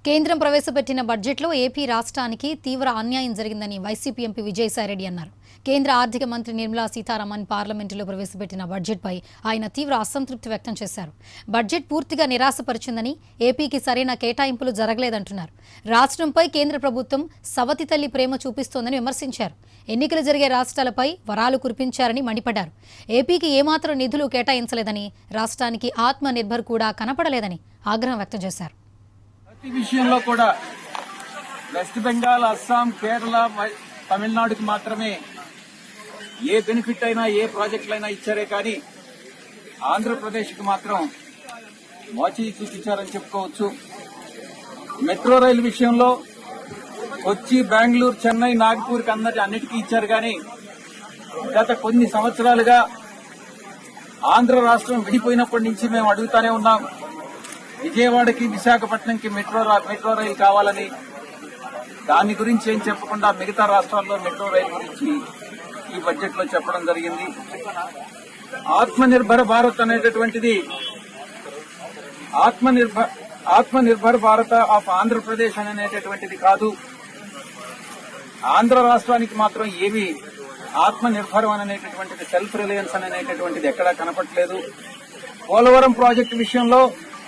కేంద్రం ప్రవేశపెట్టిన బడ్జెట్లో ఏపీ రాష్ట్రానికి తీవ్ర అన్యాయం జరిగిందని వైసీపీ ఎంపీ విజయసాయిరెడ్డి అన్నారు కేంద్ర ఆర్థిక మంత్రి నిర్మలా సీతారామన్ పార్లమెంటులో ప్రవేశపెట్టిన బడ్జెట్పై ఆయన తీవ్ర అసంతృప్తి వ్యక్తం చేశారు బడ్జెట్ పూర్తిగా నిరాశపరిచిందని ఏపీకి సరైన కేటాయింపులు జరగలేదంటున్నారు రాష్ట్రంపై కేంద్ర ప్రభుత్వం సవతి తల్లి ప్రేమ చూపిస్తోందని విమర్శించారు ఎన్నికలు జరిగే రాష్ట్రాలపై వరాలు కురిపించారని మండిపడ్డారు ఏపీకి ఏమాత్రం నిధులు కేటాయించలేదని రాష్ట్రానికి ఆత్మ నిర్భర్ కూడా కనపడలేదని ఆగ్రహం వ్యక్తం చేశారు ప్రతి విషయంలో కూడా వెస్ట్ బెంగాల్ అస్సాం కేరళ మ- తమిళనాడుకి మాత్రమే ఏ బెనిఫిట్ అయినా ఏ ప్రాజెక్టులైనా ఇచ్చారే కానీ ఆంధ్రప్రదేశ్కి మాత్రం మోచి చూపించారని చెప్పుకోవచ్చు మెట్రో రైలు విషయంలో కొచ్చి బెంగళూరు చెన్నై నాగపూర్కి అందరి అన్నిటికీ ఇచ్చారు కానీ గత కొన్ని సంవత్సరాలుగా ఆంధ్ర రాష్ట్రం విడిపోయినప్పటి నుంచి మేము అడుగుతానే ఉన్నాం విజయవాడకి విశాఖపట్నంకి మెట్రో రా- మెట్రో రైలు కావాలని దాని గురించి ఏం చెప్పకుండా మిగతా రాష్ట్రాల్లో మెట్రో రైలు గురించి ఈ బడ్జెట్ లో చెప్పడం జరిగింది ఆత్మనిర్భర భారత్ అనేటటువంటిది ఆత్మనిర్భర్ ఆత్మనిర్భర్ భారత ఆఫ్ ఆంధ్రప్రదేశ్ అనేటటువంటిది కాదు ఆంధ్ర రాష్ట్రానికి మాత్రం ఏమి ఆత్మనిర్భరం అనేటటువంటిది సెల్ఫ్ రిలయన్స్ అనేటటువంటిది ఎక్కడా కనపట్లేదు పోలవరం ప్రాజెక్టు విషయంలో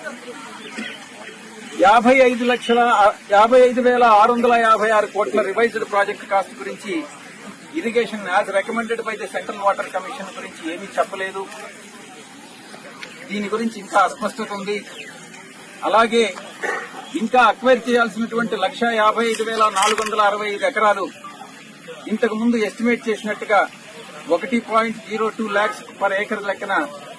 యాభై ఐదు లక్షల యాభై ఐదు వేల ఆరు వందల యాభై ఆరు కోట్ల రివైజ్డ్ ప్రాజెక్ట్ కాస్ట్ గురించి irrigation as recommended by the central water commission గురించి ఏమీ చెప్పలేదు దీని గురించి ఇంకా అస్పష్టత ఉంది అలాగే ఇంకా అక్వైర్ చేయాల్సినటువంటి లక్ష యాభై ఐదు వేల నాలుగు వందల అరవై ఐదు ఎకరాలు ఇంతకు ముందు ఎస్టిమేట్ చేసినట్టుగా ఒకటి point zero two lakhs per acre లెక్కన